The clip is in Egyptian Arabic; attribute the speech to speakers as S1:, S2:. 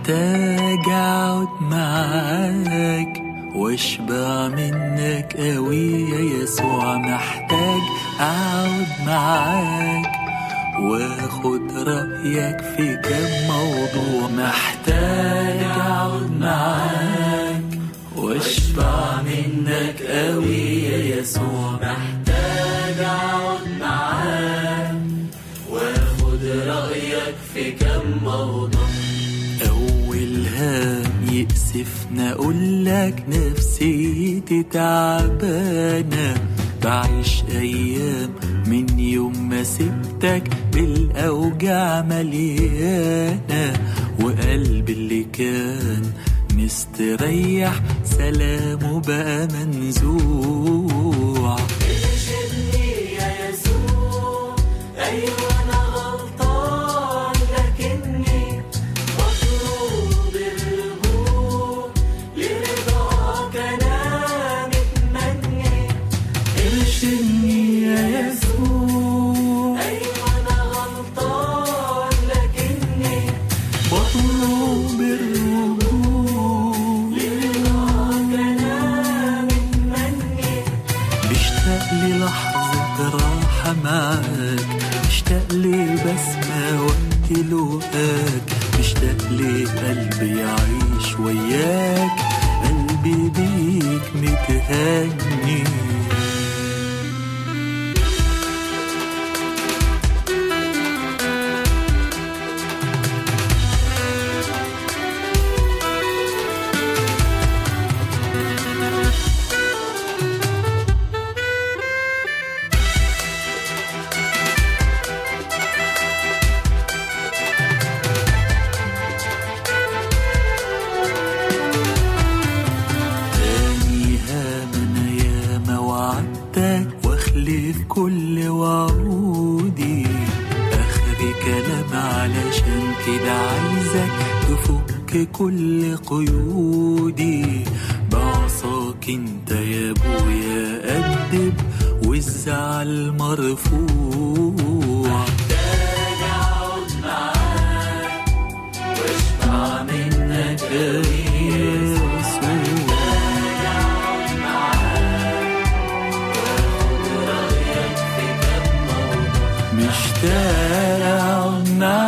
S1: محتاج اقعد معاك واشبع منك قوي يا يسوع محتاج اقعد معاك واخد رأيك في كم موضوع محتاج اقعد معاك واشبع منك قوي يا يسوع محتاج اقعد معاك واخد رأيك في كم موضوع أول هام يأسفنا أقولك نفسيتي تعبانة بعيش أيام من يوم ما سبتك بالأوجاع مليانة وقلبي اللي كان مستريح سلامه بقى منزوع ارشدني يا يسوع أيوة أنا غلطان لكني مطلوب الرجوع لرضاك أنا متمني ارشدني يا يسوع أيوة أنا غلطان لكني مطلوب الرجوع لرضاك أنا متمني مشتاق للحظة راحة معاك مشتاق لبسمة وقت لقاك مشتاق لقلبي يعيش وياك قلبي بيك متهني تاني هامنا يا ما وعدتك واخلف كل وعودي اخر كلام علشان كده عايزك تفك كل قيودي بعصاك انت يا ابويا ادب والزعل مرفوع محتاج اقعد معاك واشبع منك يا يسوع مشتاق أقعد معاك